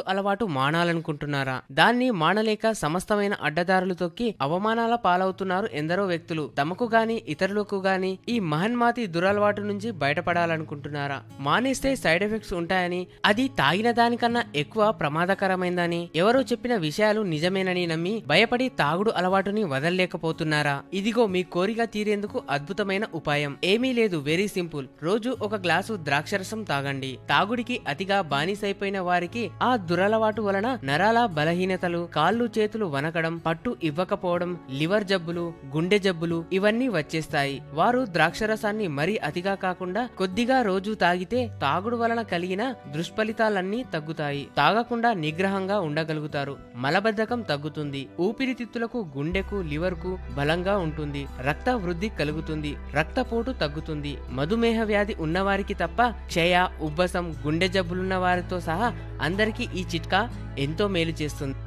అలవాటు మానాలనుకుంటున్నారా దాన్ని మానలేక సమస్తమైన అడ్డదారులు తొక్కి అవమానాల పాలవుతున్నారు ఎందరో వ్యక్తులు తమకు గాని ఇతరులకు గాని ఈ మహన్మాతి దురలవాటు నుంచి బయటపడాలనుకుంటున్నారా మానేస్తే సైడ్ ఎఫెక్ట్స్ ఉంటాయని అది తాగిన దానికన్నా ఎక్కువ ప్రమాదకరమైందని ఎవరో చెప్పిన విషయాలు నిజమేనని నమ్మి భయపడి తాగుడు అలవాటుని వదలలేకపోతున్నారా ఇదిగో మీ కోరిక తీరేందుకు అద్భుతమైన ఉపాయం ఏమీ లేదు వెరీ సింపుల్ రోజు ఒక గ్లాసు ద్రాక్షరసం తాగండి తాగుడికి అతిగా బానిసైపోయిన వారికి ఆ దురలవాటు వలన నరాల బలహీనతలు కాళ్ళు చేతులు వనకడం పట్టు ఇవ్వకపోవడం లివర్ జబ్బులు గుండె జబ్బులు ఇవన్నీ వచ్చేస్తాయి వారు ద్రాక్షరసాన్ని మరీ అతిగా కాకుండా కొద్దిగా రోజు తాగితే తాగుడు వలన కలిగిన దుష్ఫలితాలన్నీ తగ్గుతాయి తాగకుండా నిగ్రహంగా ఉండగలుగుతారు మలబద్ధకం తగ్గుతుంది ఊపిరితిత్తులకు గుండెకు లివర్ కు బలంగా ఉంటుంది రక్త వృద్ధి కలుగుతుంది రక్తపోటు తగ్గుతుంది మధుమేహ వ్యాధి ఉన్నవారికి తప్ప క్షయ ఉబ్బసం గుండె జబ్బులున్న వారితో సహా అందరికీ ఈ చిట్కా ఎంతో మేలు చేస్తుంది